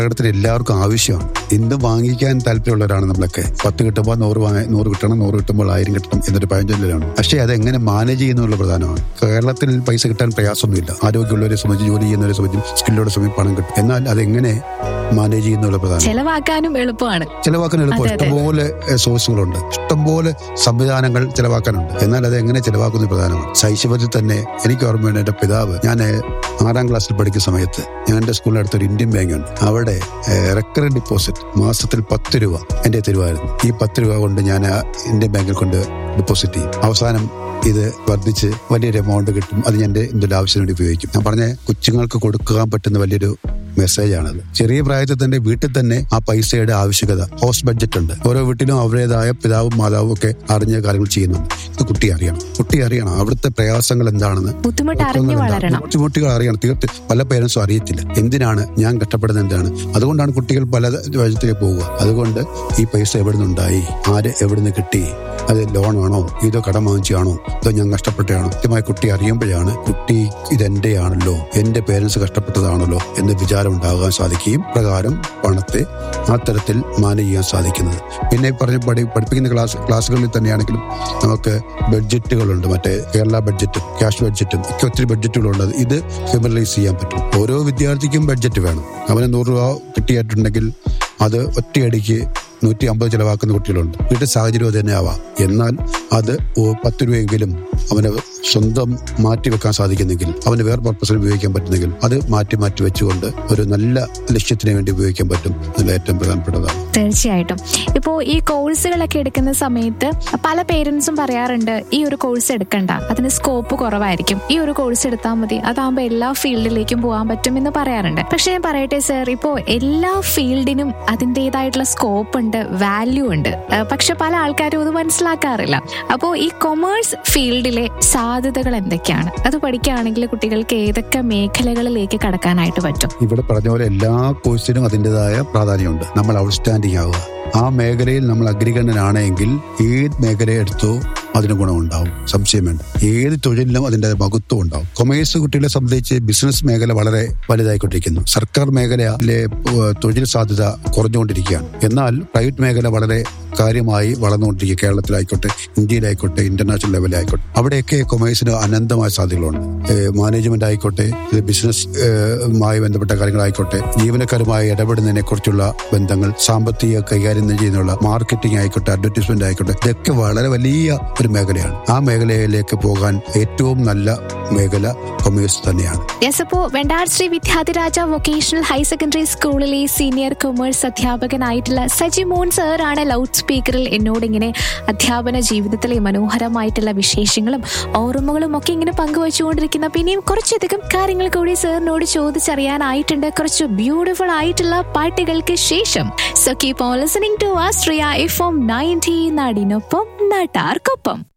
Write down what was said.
കേരളത്തിൽ എല്ലാവർക്കും ആവശ്യമാണ് എന്തും വാങ്ങിക്കാൻ താല്പര്യമുള്ളവരാണ് നമ്മളൊക്കെ പത്ത് കിട്ടുമ്പോൾ നൂറ് വാങ്ങി നൂറ് കിട്ടണം നൂറ് കിട്ടുമ്പോൾ ആയിരം കിട്ടണം എന്നൊരു പഴഞ്ചൊല്ലിലാണ് പക്ഷേ അത് എങ്ങനെ മാനേജ് ചെയ്യുന്നുള്ള പ്രധാനമാണ് കേരളത്തിൽ പൈസ കിട്ടാൻ പ്രയാസമൊന്നുമില്ല ആരോഗ്യമുള്ളവരെ സംബന്ധിച്ച് ജോലി ചെയ്യുന്നവരെ സംബന്ധിച്ച് സ്കില്ലോടെ സംബന്ധിച്ച് പണം കിട്ടും എന്നാൽ അതെങ്ങനെ മാനേജ് ചെയ്യുന്നുള്ള പ്രധാനം ചെലവാക്കാനും എളുപ്പമാണ് ചിലവാക്കാൻ എളുപ്പം അതെ, അതെ. ഇഷ്ടംപോലെ എഹ്, സോഴ്സുകളുണ്ട് ഇഷ്ടംപോലെ സംവിധാനങ്ങൾ ചിലവാക്കാനുണ്ട് എന്നാൽ അത് എങ്ങനെ ചിലവാക്കുന്നത് പ്രധാനമാണ് ശൈശവത്തിൽ തന്നെ എനിക്ക് ഓർമ്മയുണ്ട് എന്റെ പിതാവ് ഞാൻ എഹ്, ആറാം ക്ലാസ്സിൽ പഠിക്കുന്ന സമയത്ത് ഞാൻ എന്റെ സ്കൂളിനടുത്ത് ഒരു ഇന്ത്യൻ ബാങ്ക് ഉണ്ട് അവിടെ റെക്കറന്റ് ഡിപ്പോസിറ്റ് മാസത്തിൽ പത്ത് രൂപ എന്റെ തരുവായിരുന്നു ഈ പത്ത് രൂപ കൊണ്ട് ഞാൻ ആ ഇന്ത്യൻ ബാങ്കിൽ കൊണ്ട് ഡിപ്പോസിറ്റ് ചെയ്യും അവസാനം ഇത് വർദ്ധിച്ച് വലിയൊരു എമൗണ്ട് കിട്ടും അത് ഞാൻ എന്റെ എന്തൊരു ആവശ്യത്തിന് വേണ്ടി ഉപയോഗിക്കും ഞാൻ പറഞ്ഞ കൊച്ചുങ്ങൾക്ക് കൊടുക്കാൻ പറ്റുന്ന വലിയൊരു മെസ്സേജ് ആണത് ചെറിയ പ്രായത്തിൽ തന്നെ വീട്ടിൽ തന്നെ ആ പൈസയുടെ ആവശ്യകത ഹൗസ് ബഡ്ജറ്റ് ഉണ്ട് ഓരോ വീട്ടിലും അവരുടേതായ പിതാവും മാതാവും ഒക്കെ അറിഞ്ഞ കാര്യങ്ങൾ ചെയ്യുന്നുണ്ട് ഇത് കുട്ടി അറിയണം കുട്ടി അറിയണം അവിടുത്തെ പ്രയാസങ്ങൾ എന്താണെന്ന് ബുദ്ധിമുട്ട് അറിഞ്ഞു വളരണം ബുദ്ധിമുട്ടുകൾ അറിയണം തീർത്ത് പല പേരൻസും അറിയത്തില്ല എന്തിനാണ് ഞാൻ കഷ്ടപ്പെടുന്നത് എന്താണ് അതുകൊണ്ടാണ് കുട്ടികൾ പല വഴത്തിലേക്ക് പോവുക അതുകൊണ്ട് ഈ പൈസ എവിടെ നിന്നുണ്ടായി ആര് എവിടെ നിന്ന് കിട്ടി അത് ലോണാണോ ഇതോ കടം വാങ്ങിച്ചാണോ ഇതോ ഞാൻ കഷ്ടപ്പെട്ടാണോ കൃത്യമായി കുട്ടി അറിയുമ്പോഴാണ് കുട്ടി ഇതെന്റെയാണല്ലോ എന്റെ പേരൻസ് കഷ്ടപ്പെട്ടതാണല്ലോ എന്ന വിചാരം ഉണ്ടാകാൻ സാധിക്കുകയും പ്രകാരം പണത്തെ ആ തരത്തിൽ മാനേജ് ചെയ്യാൻ സാധിക്കുന്നത് പിന്നെ പറഞ്ഞ പഠി പഠിപ്പിക്കുന്ന ക്ലാസ് ക്ലാസ്സുകളിൽ തന്നെയാണെങ്കിലും നമുക്ക് ബഡ്ജറ്റുകളുണ്ട് മറ്റേ കേരള ബഡ്ജറ്റും ക്യാഷ് ബഡ്ജറ്റും ഒക്കെ ഒത്തിരി ബഡ്ജറ്റുകളുണ്ട് ഇത് ഹ്യൂമറലൈസ് ചെയ്യാൻ പറ്റും ഓരോ വിദ്യാർത്ഥിക്കും ബഡ്ജറ്റ് വേണം അവന് നൂറ് രൂപ കിട്ടിയിട്ടുണ്ടെങ്കിൽ അത് ഒറ്റയടിക്ക് നൂറ്റി അമ്പത് ചിലവാക്കുന്ന കുട്ടികളുണ്ട് വീട്ടിൽ സാഹചര്യം അത് തന്നെ ആവാം എന്നാൽ അത് ഓ- പത്ത് രൂപയെങ്കിലും അവന് സ്വന്തം മാറ്റി വെക്കാൻ സാധിക്കുന്നെങ്കിൽ അവന് വേറെ പർപ്പസിന് ഉപയോഗിക്കാൻ പറ്റുന്നെങ്കിൽ അത് മാറ്റി മാറ്റി വെച്ചുകൊണ്ട് ഒരു നല്ല ലക്ഷ്യത്തിന് വേണ്ടി ഉപയോഗിക്കാൻ പറ്റും എന്നുള്ള ഏറ്റവും പ്രധാനപ്പെട്ടതാണ് തീർച്ചയായിട്ടും ഇപ്പോൾ ഈ കോഴ്സുകളൊക്കെ എടുക്കുന്ന സമയത്ത് പല പേരൻസും പറയാറുണ്ട് ഈ ഒരു കോഴ്സ് എടുക്കണ്ട അതിന് സ്കോപ്പ് കുറവായിരിക്കും ഈ ഒരു കോഴ്സ് എടുത്താൽ മതി അതാകുമ്പോൾ എല്ലാ ഫീൽഡിലേക്കും പോകാൻ പറ്റും എന്ന് പറയാറുണ്ട് പക്ഷെ ഞാൻ പറയട്ടെ സർ ഇപ്പോൾ എല്ലാ ഫീൽഡിനും അതിൻ്റെതായിട്ടുള്ള സ്കോപ്പ് ഉണ്ട് വാല്യൂ ഉണ്ട് ആ, പക്ഷെ പല ആൾക്കാരും അത് മനസ്സിലാക്കാറില്ല അപ്പോൾ ഈ കൊമേഴ്സ് ഫീൽഡിലെ സാധ്യതകൾ എന്തൊക്കെയാണ് അത് പഠിക്കുകയാണെങ്കിൽ കുട്ടികൾക്ക് ഏതൊക്കെ മേഖലകളിലേക്ക് കടക്കാനായിട്ട് പറ്റും ഇവിടെ പറഞ്ഞ പോലെ എല്ലാ കോഴ്സിനും അതിൻ്റെതായ പ്രാധാന്യമുണ്ട് നമ്മൾ ഔട്ട്സ്റ്റാൻഡിങ് ആവുക ആ മേഖലയിൽ നമ്മൾ അഗ്രിഗണ്യനാണെങ്കിൽ ഏത് മേഖല എടുത്തോ അതിന് ഗുണമുണ്ടാവും സംശയം വേണ്ട ഏത് തൊഴിലിനും അതിന്റെ മഹത്വം ഉണ്ടാവും കൊമേഴ്സ് കുട്ടികളെ സംബന്ധിച്ച് ബിസിനസ് മേഖല വളരെ വലുതായിക്കൊണ്ടിരിക്കുന്നു സർക്കാർ മേഖലയിലെ ഏഹ്, തൊഴിൽ സാധ്യത കുറഞ്ഞുകൊണ്ടിരിക്കുകയാണ് എന്നാൽ പ്രൈവറ്റ് മേഖല വളരെ കാര്യമായി വളർന്നുകൊണ്ടിരിക്കുക കേരളത്തിലായിക്കോട്ടെ ഇന്ത്യയിലായിക്കോട്ടെ ഇന്റർനാഷണൽ ലെവലിലായിക്കോട്ടെ അവിടെയൊക്കെ കൊമേഴ്സിന് അനന്തമായ സാധ്യതകളുണ്ട് ഏഹ്, മാനേജ്മെന്റ് ആയിക്കോട്ടെ ഇത് ബിസിനസ് ഏഹ്, മായി ബന്ധപ്പെട്ട കാര്യങ്ങളായിക്കോട്ടെ ജീവനക്കാരുമായി ഇടപെടുന്നതിനെ കുറിച്ചുള്ള ബന്ധങ്ങൾ സാമ്പത്തിക കൈകാര്യം ചെയ്യുന്നുള്ള മാർക്കറ്റിംഗ് ആയിക്കോട്ടെ അഡ്വർടൈസ്മെന്റ് ആയിക്കോട്ടെ ഇതൊക്കെ വളരെ വലിയ ഒരു മേഖലയാണ് ആ മേഖലയിലേക്ക് പോകാൻ ഏറ്റവും നല്ല മേഖല കൊമേഴ്സ് തന്നെയാണ് യെസ് അപ്പോ Vendar Sree Vidyadhiraja vocational higher secondary സ്കൂളിലെ സീനിയർ കൊമേഴ്സ് അധ്യാപകനായിട്ടുള്ള സജി മോൻ സാർ ആണ് ലൗഡ് സ്പീക്കറിൽ എന്നോട് ഇങ്ങനെ അധ്യാപന ജീവിതത്തിലെ മനോഹരമായിട്ടുള്ള വിശേഷങ്ങളും ഓർമ്മകളും ഒക്കെ ഇങ്ങനെ പങ്കുവച്ചുകൊണ്ടിരിക്കുന്ന പിന്നെയും കുറച്ചധികം കാര്യങ്ങൾ കൂടി സാറിനോട് ചോദിച്ചറിയാനായിട്ടുണ്ട് കുറച്ച് ബ്യൂട്ടിഫുൾ ആയിട്ടുള്ള പാട്ടുകൾക്ക് ശേഷം so keep on listening to ആസ്ട്രിയ എഫ് എം നയൻറ്റി നാടിനൊപ്പം നാട്ടാർക്കൊപ്പം